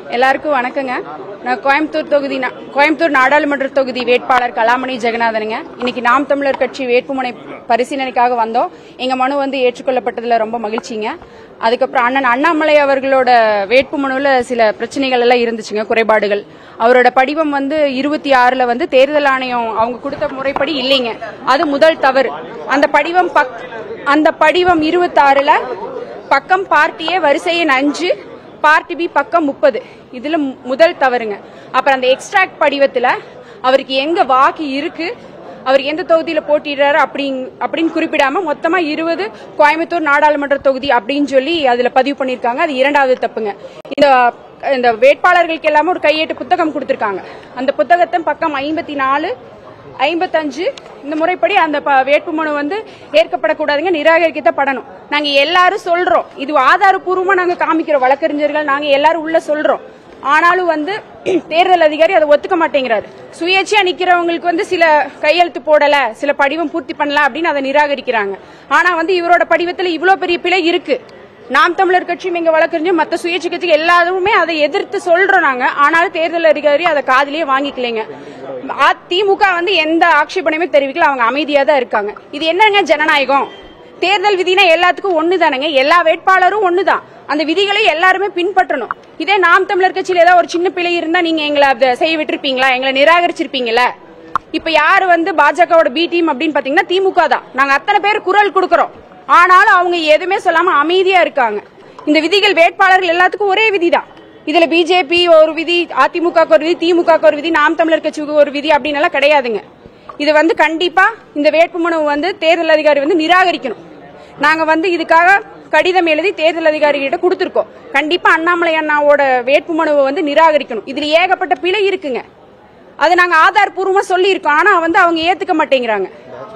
எல்லாருக்கும் வணக்கங்க நான் கோயம்புத்தூர் தொகுதி நா- கோயம்புத்தூர் நாடாளுமன்ற தொகுதி வேட்பாளர் கலாமணி ஜெகநாதனுங்க இன்னைக்கு நாம் தமிழர் கட்சி வேட்புமனை பரிசீலனைக்காக வந்தோம் எங்க மனு வந்து ஏற்றுக்கொள்ளப்பட்டதுல ரொம்ப மகிழ்ச்சிங்க அதுக்கப்புறம் அண்ணன் அண்ணாமலை அவர்களோட வேட்புமனுல சில பிரச்சனைகள் எல்லாம் இருந்துச்சுங்க குறைபாடுகள் அவரோட படிவம் வந்து இருபத்தி ஆறுல வந்து தேர்தல் ஆணையம் அவங்க கொடுத்த முறைப்படி இல்லைங்க அது முதல் தவறு அந்த படிவம் பக் அந்த படிவம் இருபத்தாறுல பக்கம் பார்ட்டியே வரிசை எண் அஞ்சு பார்ட்டி பி பக்கம் முப்பது இதுல மு- முதல் தவறுங்க அப்புறம் அந்த எக்ஸ்ட்ராக்ட் படிவத்துல அவருக்கு எங்க வாக்கு இருக்கு அவர் எந்த தொகுதியில போட்டிடுறாரு அப்படிங் அப்படின்னு குறிப்பிடாம மொத்தமா இருபது கோயம்புத்தூர் நாடாளுமன்ற தொகுதி அப்படின்னு சொல்லி அதுல பதிவு பண்ணிருக்காங்க அது இரண்டாவது தப்புங்க இந்த இந்த வேட்பாளர்களுக்கு எல்லாமே ஒரு கையேட்டு புத்தகம் கொடுத்திருக்காங்க அந்த புத்தகத்தை பக்கம் ஐம்பத்தி நாலு ஐம்பத்தஞ்சு இந்த முறைப்படி அந்த ப- வேட்புமனு வந்து ஏற்கப்படக்கூடாதுங்க நிராகரிக்கப்படணும் நாங்க எல்லாரும் சொல்றோம் இது ஆதாரப்பூர்வமா நாங்க காமிக்கிறோம் வழக்கறிஞர்கள் நாங்க எல்லாரும் உள்ள சொல்றோம் ஆனாலும் வந்து தேர்தல் அதிகாரி அதை ஒத்துக்க மாட்டேங்கிறாரு சுயேட்சையா நிக்கிறவங்களுக்கு வந்து சில கையெழுத்து போடல சில படிவம் பூர்த்தி பண்ணல அப்படின்னு அதை நிராகரிக்கிறாங்க ஆனா வந்து இவரோட படிவத்துல இவ்வளவு பெரிய பிழை இருக்கு நாம் தமிழர் கட்சியும் எங்க வழக்கறிஞர் மத்த சுயேட்சை கட்சிகள் எல்லாருமே அதை எதிர்த்து சொல்றோம் நாங்க ஆனாலும் தேர்தல் அதிகாரி அதை காதுலயே வாங்கிக்கலைங்க அ- திமுக வந்து எந்த ஆட்சேபனையுமே தெரிவிக்கல அவங்க அமைதியா தான் இருக்காங்க இது என்னங்க ஜனநாயகம் தேர்தல் விதினா எல்லாத்துக்கும் ஒண்ணு தானங்க எல்லா வேட்பாளரும் ஒண்ணுதான் அந்த விதிகளை எல்லாருமே பின்பற்றணும் இதே நாம் தமிழர் கட்சியில ஏதாவது ஒரு சின்ன பிழை இருந்தா நீங்க எங்களை அதை செய்ய விட்டுருப்பீங்களா எங்களை நிராகரிச்சிருப்பீங்கல்ல இப்ப யாரு வந்து பாஜகவோட பி டீம் அப்படின்னு பாத்தீங்கன்னா திமுக தான் நாங்க அத்தனை பேர் குரல் கொடுக்கறோம் ஆனாலும் அவங்க எதுவுமே சொல்லாம அமைதியா இருக்காங்க இந்த விதிகள் வேட்பாளர்கள் எல்லாத்துக்கும் ஒரே விதிதான் இதுல பிஜேபி ஒரு விதி அதிமுக ஒரு விதி திமுக ஒரு விதி நாம் தமிழர் கட்சிக்கு ஒரு விதி அப்படின்னு எல்லாம் கிடையாதுங்க இது வந்து கண்டிப்பா இந்த வேட்புமனு வந்து தேர்தல் அதிகாரி வந்து நிராகரிக்கணும் நாங்க வந்து இதுக்காக கடிதம் எழுதி தேர்தல் அதிகாரிகிட்ட கொடுத்திருக்கோம் கண்டிப்பா அண்ணாமலை அண்ணாவோட வேட்புமனுவை வந்து நிராகரிக்கணும் இதுல ஏகப்பட்ட பிழை இருக்குங்க அது நாங்க ஆதாரப்பூர்வமா சொல்லி இருக்கோம் ஆனா வந்து அவங்க ஏத்துக்க மாட்டேங்கிறாங்க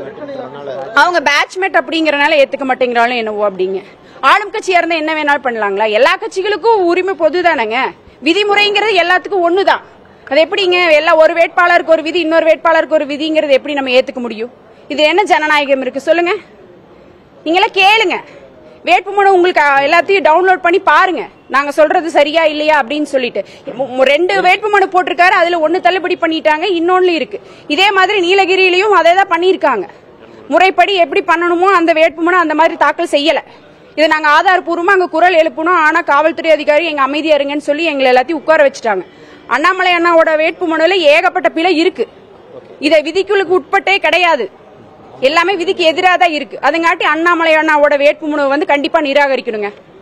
அவங்க பேட்ச்மேட் அப்படிங்கறனால ஏத்துக்க மாட்டேங்கிறாலும் என்னவோ அப்படிங்க ஆளும் கட்சியா இருந்தா என்ன வேணாலும் பண்ணலாங்களா எல்லா கட்சிகளுக்கும் உரிமை பொதுதானங்க விதிமுறைங்கிறது எல்லாத்துக்கும் ஒண்ணுதான் அது எப்படிங்க எல்லா ஒரு வேட்பாளருக்கு ஒரு விதி இன்னொரு வேட்பாளருக்கு ஒரு விதிங்கிறது எப்படி நம்ம ஏத்துக்க முடியும் இது என்ன ஜனநாயகம் இருக்கு சொல்லுங்க நீங்களாம் கேளுங்க வேட்புமனு உங்களுக்கு அஹ், எல்லாத்தையும் டவுன்லோட் பண்ணி பாருங்க நாங்க சொல்றது சரியா இல்லையா அப்படின்னு சொல்லிட்டு மு- மு- ரெண்டு வேட்புமனு போட்டிருக்காரு அதுல ஒண்ணு தள்ளுபடி பண்ணிட்டாங்க இன்னொன்னு இருக்கு இதே மாதிரி நீலகிரியிலயும் அதே தான் பண்ணியிருக்காங்க முறைப்படி எப்படி பண்ணணுமோ அந்த வேட்புமனு அந்த மாதிரி தாக்கல் செய்யல இதை நாங்க ஆதாரப்பூர்வமா அங்க குரல் எழுப்பணும் ஆனா காவல்துறை அதிகாரி எங்க அமைதியா இருங்கன்னு சொல்லி எங்களை எல்லாத்தையும் உட்கார வச்சுட்டாங்க அண்ணாமலை அண்ணாவோட வேட்புமனுல ஏகப்பட்ட பிழை இருக்கு இதை விதிக்குழுக்கு உட்பட்டே கிடையாது எல்லாமே விதிக்கு எதிராக தான் இருக்கு அதுங்காட்டி அண்ணாமலை அண்ணாவோட வேட்புமனுவை வந்து கண்டிப்பா நிராகரிக்கணுங்க